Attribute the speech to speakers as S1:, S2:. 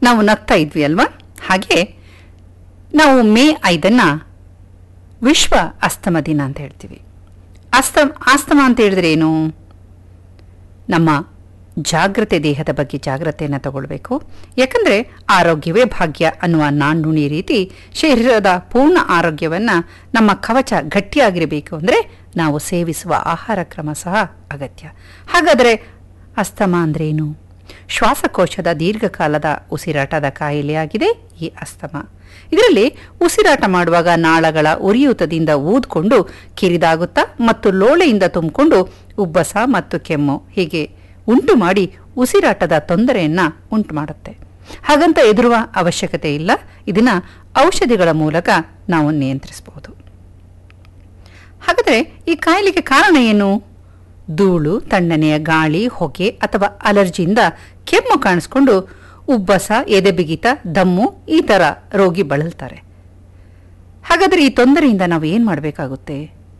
S1: ನಾವು ನಗ್ತಾ ಇದ್ವಿ ಅಲ್ವಾ ಹಾಗೆ ನಾವು ಮೇ ಐದನ್ನ ವಿಶ್ವ ಅಸ್ತಮ ದಿನ ಅಂತ ಹೇಳ್ತೀವಿ ಅಸ್ತಮ ಆಸ್ತಮ ಅಂತ ಹೇಳಿದ್ರೆ ಏನು ನಮ್ಮ ಜಾಗ್ರತೆ ದೇಹದ ಬಗ್ಗೆ ಜಾಗ್ರತೆಯನ್ನು ತಗೊಳ್ಬೇಕು ಯಾಕಂದರೆ ಆರೋಗ್ಯವೇ ಭಾಗ್ಯ ಅನ್ನುವ ನಾಣ್ಣುಣಿ ರೀತಿ ಶರೀರದ ಪೂರ್ಣ ಆರೋಗ್ಯವನ್ನು ನಮ್ಮ ಕವಚ ಗಟ್ಟಿಯಾಗಿರಬೇಕು ಅಂದರೆ ನಾವು ಸೇವಿಸುವ ಆಹಾರ ಕ್ರಮ ಸಹ ಅಗತ್ಯ ಹಾಗಾದರೆ ಅಸ್ತಮ ಅಂದ್ರೇನು ಶ್ವಾಸಕೋಶದ ದೀರ್ಘಕಾಲದ ಉಸಿರಾಟದ ಕಾಯಿಲೆಯಾಗಿದೆ ಈ ಅಸ್ತಮ ಇದರಲ್ಲಿ ಉಸಿರಾಟ ಮಾಡುವಾಗ ನಾಳಗಳ ಉರಿಯೂತದಿಂದ ಊದ್ಕೊಂಡು ಕಿರಿದಾಗುತ್ತಾ ಮತ್ತು ಲೋಳೆಯಿಂದ ತುಂಬಿಕೊಂಡು ಉಬ್ಬಸ ಮತ್ತು ಕೆಮ್ಮು ಹೀಗೆ ಉಂಟು ಮಾಡಿ ಉಸಿರಾಟದ ತೊಂದರೆಯನ್ನ ಉಂಟು ಮಾಡುತ್ತೆ ಹಾಗಂತ ಎದುರುವ ಅವಶ್ಯಕತೆ ಇಲ್ಲ ಇದನ್ನ ಔಷಧಿಗಳ ಮೂಲಕ ನಾವು ನಿಯಂತ್ರಿಸಬಹುದು ಹಾಗಾದರೆ ಈ ಕಾಯಿಲೆಗೆ ಕಾರಣ ಏನು ಧೂಳು ತಣ್ಣನೆಯ ಗಾಳಿ ಹೊಗೆ ಅಥವಾ ಅಲರ್ಜಿಯಿಂದ ಕೆಮ್ಮು ಕಾಣಿಸ್ಕೊಂಡು ಉಬ್ಬಸ ಎದೆ ಬಿಗಿತ ದಮ್ಮು ಈ ಥರ ರೋಗಿ ಬಳಲ್ತಾರೆ ಹಾಗಾದರೆ ಈ ತೊಂದರೆಯಿಂದ ನಾವು ಏನು ಮಾಡಬೇಕಾಗುತ್ತೆ